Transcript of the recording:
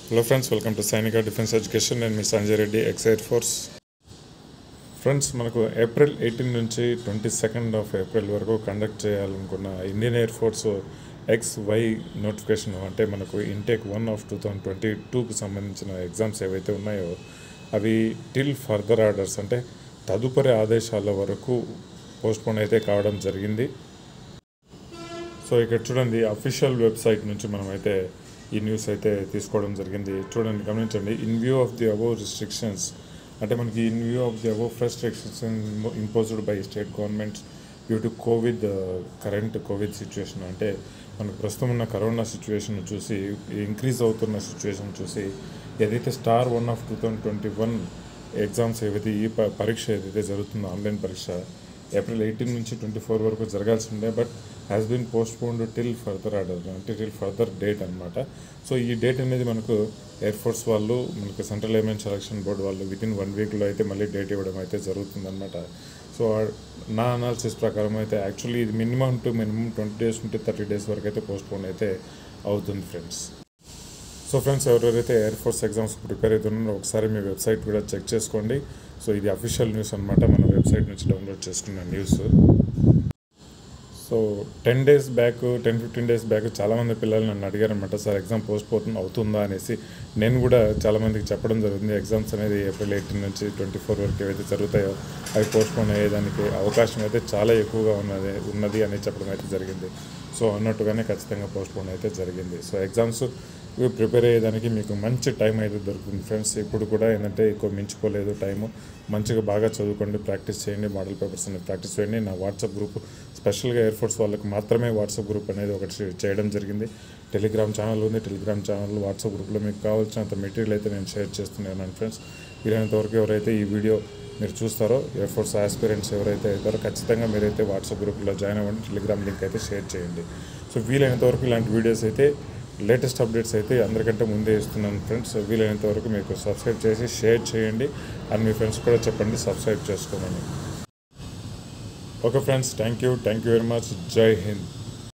hello friends welcome to Sainika defence education నేను మీ Sanjay Reddy ex air force friends మనకు April eighteen నుంచి ట్వంటీ సెకండ్ ఆఫ్ ఏప్రిల్ వరకు conduct చేయాలనుకున్న Indian air force X Y notification అంటే మనకు intake one of two thousand twenty టూకి సంబంధించిన ఎగ్జామ్స్ ఏవైతే ఉన్నాయో అవి టిల్ ఫర్దర్ ఆర్డర్స్ అంటే తదుపరి ఆదేశాల వరకు పోస్ట్పోన్ అయితే కావడం జరిగింది సో ఇక్కడ చూడండి అఫీషియల్ వెబ్సైట్ నుంచి మనమైతే ఈ న్యూస్ అయితే తీసుకోవడం జరిగింది చూడండి గమనించండి in view of the above restrictions అంటే మనకి in view of the above restrictions imposed by state governments due to covid current covid situation అంటే మనకు ప్రస్తుతం ఉన్న కరోనా సిచ్యువేషన్ చూసి ఇంక్రీజ్ అవుతున్న సిచ్యువేషన్ చూసి ఏదైతే star one of two thousand twenty one exams ఏవైతే ఈ ప- పరీక్ష ఏదైతే జరుగుతుందో ఆన్లైన్ పరీక్ష ఏప్రిల్ ఎయిటీన్ నుంచి ట్వంటీ ఫోర్ వరకు జరగాల్సి ఉండే but has been postponed till further order అంటే టిల్ ఫర్దర్ డేట్ అనమాట సో ఈ డేట్ అనేది మనకు ఎయిర్ ఫోర్స్ వాళ్ళు మనకు సెంట్రల్ ఎయిర్మెన్ సెలక్షన్ బోర్డు వాళ్ళు విత్ ఇన్ వన్ వీక్లో అయితే మళ్ళీ డేట్ ఇవ్వడం అయితే జరుగుతుందన్నమాట సో నా అనాలిసిస్ ప్రకారం అయితే యాక్చువల్లీ ఇది minimum to minimum twenty days ఉంటే థర్టీ డేస్ వరకు అయితే పోస్ట్పోన్ అయితే అవుతుంది ఫ్రెండ్స్ సో ఫ్రెండ్స్ ఎవరెవరైతే ఎయిర్ ఫోర్స్ ఎగ్జామ్స్ ప్రిపేర్ అవుతున్నారో ఒకసారి మీ వెబ్సైట్ కూడా చెక్ చేసుకోండి సో ఇది అఫీషియల్ న్యూస్ అనమాట మన వెబ్సైట్ నుంచి డౌన్లోడ్ చేసుకున్న news so ten days back ten fifteen days back చాలామంది పిల్లలు నన్ను అడిగారు అనమాట సార్ ఎగ్జామ్ పోస్ట్ పోతుంది అవుతుందా అనేసి నేను కూడా చాలామందికి చెప్పడం జరిగింది ఎగ్జామ్స్ అనేది ఏప్రిల్ ఎయిటీన్ నుంచి ట్వంటీ ఫోర్ వరకు ఏవైతే జరుగుతాయో అవి పోస్ట్పోన్ అయ్యేదానికి అవకాశం అయితే చాలా ఎక్కువగా ఉన్నది ఉన్నది అని చెప్పడం అయితే జరిగింది సో అన్నట్టుగానే ఖచ్చితంగా పోస్ట్పోన్ అయితే జరిగింది సో ఎగ్జామ్స్ ఇవి ప్రిపేర్ అయ్యేదానికి మీకు మంచి టైం అయితే దొరుకుతుంది ఫ్రెండ్స్ ఇప్పుడు కూడా ఏంటంటే ఎక్కువ మించిపోలేదు టైము మంచిగా బాగా చదువుకోండి ప్రాక్టీస్ చేయండి మోడల్ పేపర్స్ అనేది ప్రాక్టీస్ చేయండి నా వాట్సాప్ గ్రూప్ స్పెషల్గా ఎయిర్ ఫోర్స్ వాళ్ళకి మాత్రమే వాట్సాప్ గ్రూప్ అనేది ఒకటి చేయడం జరిగింది టెలిగ్రామ్ ఛానల్ ఉంది టెలిగ్రామ్ ఛానల్ వాట్సాప్ గ్రూప్లో మీకు కావాల్సినంత మెటీరియల్ అయితే నేను షేర్ చేస్తున్నాను ఫ్రెండ్స్ వీలైనంత వరకు ఎవరైతే ఈ వీడియో మీరు చూస్తారో ఎయిర్ ఫోర్స్ ఆస్పిరెంట్స్ ఎవరైతే అవుతారో ఖచ్చితంగా మీరైతే వాట్సాప్ గ్రూప్లో జాయిన్ అవ్వండి టెలిగ్రామ్ లింక్ అయితే షేర్ చేయండి సో వీలైనంత వరకు ఇలాంటి వీడియోస్ అయితే లేటెస్ట్ అప్డేట్స్ అయితే అందరికంటే ముందే ఇస్తున్నాను ఫ్రెండ్స్ వీలైనంత వరకు మీకు సబ్స్క్రైబ్ చేసి షేర్ చేయండి అండ్ మీ ఫ్రెండ్స్ కూడా చెప్పండి సబ్స్క్రైబ్ చేసుకోమని okay friends thank you thank you very much జై హింద్